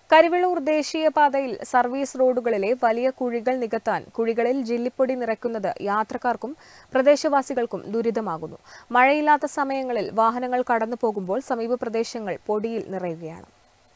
കരിവെള്ളൂർ ദേശീയപാതയിൽ സർവീസ് റോഡുകളിലെ വലിയ കുഴികൾ നികത്താൻ കുഴികളിൽ ജില്ലിപ്പൊടി നിറയ്ക്കുന്നത് യാത്രക്കാർക്കും പ്രദേശവാസികൾക്കും ദുരിതമാകുന്നു മഴയില്ലാത്ത സമയങ്ങളിൽ വാഹനങ്ങൾ കടന്നു പോകുമ്പോൾ സമീപ പ്രദേശങ്ങൾ പൊടിയിൽ നിറയുകയാണ്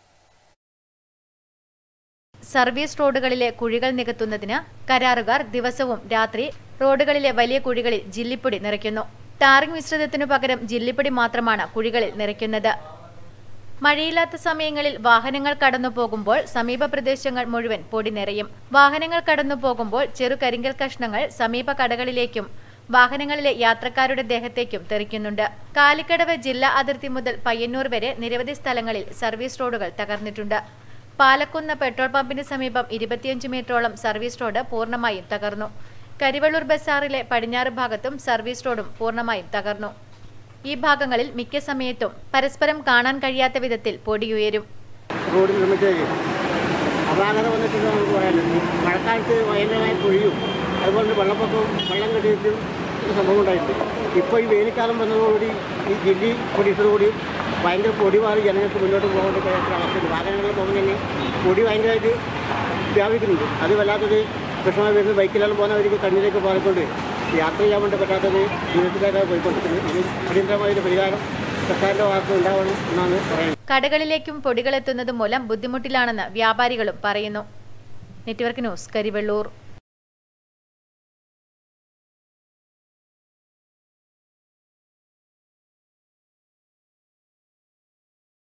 സർവീസ് റോഡുകളിലെ കുഴികൾ നികത്തുന്നതിന് കരാറുകാർ ദിവസവും രാത്രി റോഡുകളിലെ വലിയ കുഴികളിൽ ജില്ലിപ്പൊടി നിറയ്ക്കുന്നു ടാറിംഗ് മിശ്രിതത്തിനു പകരം ജില്ലിപ്പൊടി മാത്രമാണ് കുഴികളിൽ നിറയ്ക്കുന്നത് മഴയില്ലാത്ത സമയങ്ങളിൽ വാഹനങ്ങൾ കടന്നു പോകുമ്പോൾ സമീപ പ്രദേശങ്ങൾ മുഴുവൻ പൊടി നിറയും വാഹനങ്ങൾ കടന്നു പോകുമ്പോൾ ചെറു കരിങ്കൽ കഷ്ണങ്ങൾ സമീപ കടകളിലേക്കും വാഹനങ്ങളിലെ യാത്രക്കാരുടെ ദേഹത്തേക്കും തെറിക്കുന്നുണ്ട് കാലിക്കടവ് ജില്ലാ അതിർത്തി മുതൽ പയ്യന്നൂർ വരെ നിരവധി സ്ഥലങ്ങളിൽ സർവീസ് റോഡുകൾ തകർന്നിട്ടുണ്ട് പാലക്കുന്ന് പെട്രോൾ പമ്പിന് സമീപം ഇരുപത്തിയഞ്ച് മീറ്ററോളം സർവീസ് റോഡ് പൂർണ്ണമായും തകർന്നു കരിവള്ളൂർ ബസാറിലെ പടിഞ്ഞാറ് ഭാഗത്തും സർവീസ് റോഡും പൂർണ്ണമായും തകർന്നു ഈ ഭാഗങ്ങളിൽ മിക്ക സമയത്തും പരസ്പരം കാണാൻ കഴിയാത്ത വിധത്തിൽ പൊടിയുയരും റോഡ് നിർമ്മിച്ചത് അപാകത വന്നിട്ടുണ്ട് നമുക്ക് പറയാനുണ്ട് മഴക്കാലത്ത് ഭയങ്കരമായി പൊഴിയും അതുപോലെ തന്നെ വെള്ളപ്പൊക്കവും വെള്ളം കെട്ടിയിട്ടും ഒരു സംഭവം ഉണ്ടായിട്ടുണ്ട് ഇപ്പോൾ ഈ വേനൽക്കാലം വന്നതോടുകൂടി ഈ ജില്ലി പൊടിയിട്ടതോടുകൂടി ഭയങ്കര പൊടി മാറി ജനങ്ങൾക്ക് മുന്നോട്ട് പോകേണ്ട കഴിയാത്ത അവസ്ഥയുണ്ട് വാഹനങ്ങളിൽ പോകുമ്പോൾ തന്നെ പൊടി ഭയങ്കരമായിട്ട് വ്യാപിക്കുന്നുണ്ട് അത് വല്ലാത്തൊരു വിഷമമായി വരുന്നത് ബൈക്കിലെല്ലാം പോകുന്നവർക്ക് കണ്ണിലേക്ക് പോയിക്കൊണ്ട് യാത്ര ചെയ്യാൻ വേണ്ടി പറ്റാത്തത് ജീവിതത്തിലേക്കാണ് പോയിക്കൊണ്ടിരിക്കുന്നത് ഇത് അടിയന്തരമായൊരു പരിഹാരം സർക്കാരിൻ്റെ ഭാഗത്ത് ഉണ്ടാവണം എന്നാണ് പറയുന്നത് കടകളിലേക്കും പൊടികൾ എത്തുന്നത് മൂലം ബുദ്ധിമുട്ടിലാണെന്ന് വ്യാപാരികളും പറയുന്നു നെറ്റ്വർക്ക് ന്യൂസ് കരിവെള്ളൂർ